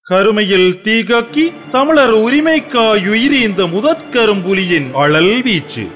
கருமையில் தீகக்கி தமிழர் உரிமைக்காயுயிரி இந்த முதற்கரும்புலியின் அழல் வீச்சு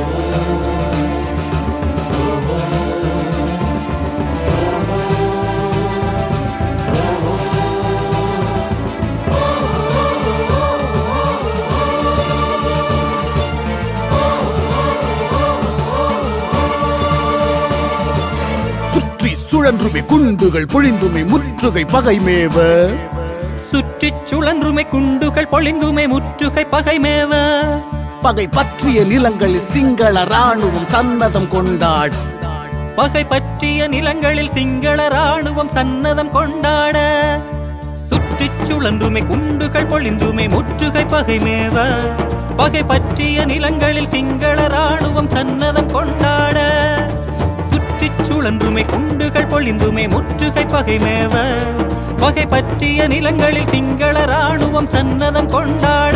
சுற்றி சுழன்றுமே குண்டுகள் பொழிந்துமே முற்றுகை பகைமேவ சுற்றிச் சுழன்றுமை குண்டுகள் பொழிந்துமை முற்றுகை பகைமேவ பகை பற்றிய நிலங்களில் சிங்கள ராணுவம் சன்னதம் கொண்டாட் பகை பற்றிய நிலங்களில் சிங்கள ராணுவம் சன்னதம் கொண்டாட சுற்றிச் சுழன்றுமை குண்டுகள் பொழிந்துமை முற்றுகை பகைமேவ பகை பற்றிய நிலங்களில் சிங்கள ராணுவம் சன்னதம் கொண்டாட சுற்றிச் சுழன்றுமை குண்டுகள் பொழிந்துமை முற்றுகை பகைமேவ பகை பற்றிய நிலங்களில் சிங்கள ராணுவம் சன்னதம் கொண்டாட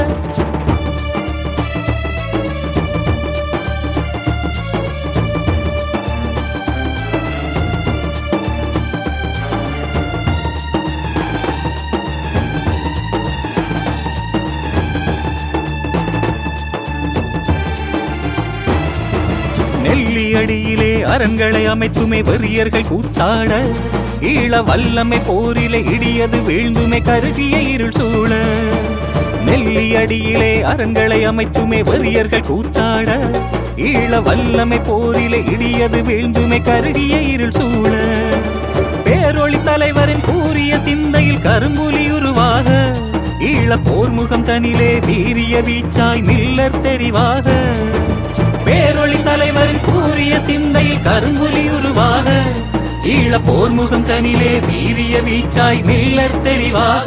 நெல்லியடியிலே அரண்களை அமைத்துமே வெறியர்கள் கூத்தாட ஈழ வல்லமை போரிலே இடியது வீழ்ந்துமே கருகிய இருள் சூழ நெல்லியடியிலே அரண்களை அமைத்துமே வெறியர்கள் கூத்தாட ஈழ வல்லமை போரிலே இடியது வீழ்ந்துமே கருகிய இருள் சூழ பேரொளி தலைவரின் கூறிய சிந்தையில் கரும்புலி உருவாக ஈழ போர்முகம் தனிலே வீரிய வீச்சாய் மில்லர் தெரிவாக பேரொளி தலைவரின் கூறிய சிந்தையில் கரும்புலி உருவாக ஈழ போர்முகம் தனிலே வீரிய வீச்சாய் மில்லர் தெரிவாக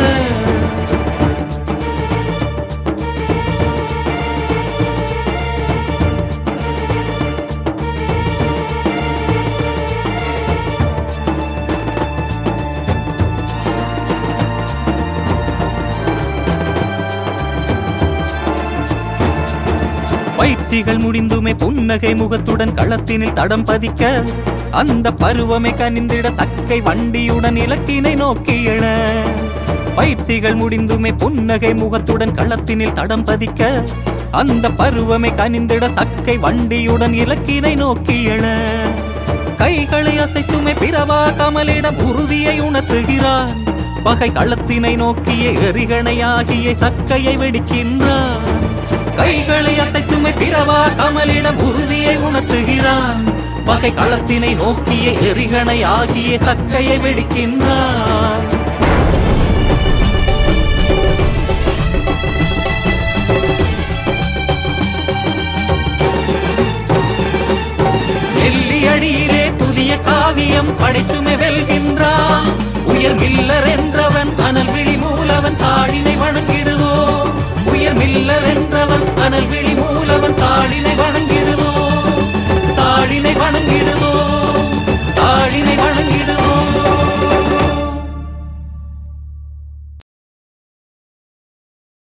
பயிற்சிகள் முடிந்துமே புன்னகை முகத்துடன் களத்தினில் தடம் பதிக்க அந்த பருவமே கனிந்திட சக்கை வண்டியுடன் இலக்கினை நோக்கி எழ பயிற்சிகள் முடிந்துமே புன்னகை முகத்துடன் களத்தினில் தடம் பதிக்க அந்த பருவமே கனிந்திட சக்கை வண்டியுடன் இலக்கினை நோக்கி எழ கைகளை அசைத்துமே பிறவா கமலிடம் உறுதியை உணர்த்துகிறான் பகை களத்தினை நோக்கிய எரிகணையாகிய சக்கையை வெடிக்கின்றான் கைகளை அசைத்துமே பிறவா கமலிடம் உறுதியை உணர்த்துகிறான் பகை களத்தினை நோக்கிய எரிகணை ஆகிய சக்கையை வெடிக்கின்றான் நெல்லியடியிலே புதிய காவியம் படைத்துமே வெல்கின்றான் உயர் மில்லர் என்றவன் அனல் விழி மூலவன் தாழினை வணங்கிடுவோம் உயர் மில்லர் என்றவன் அனல் விழி மூலவன் தாழினை வணங்கிடுவோம் தாழினை வணங்கிடுவோம்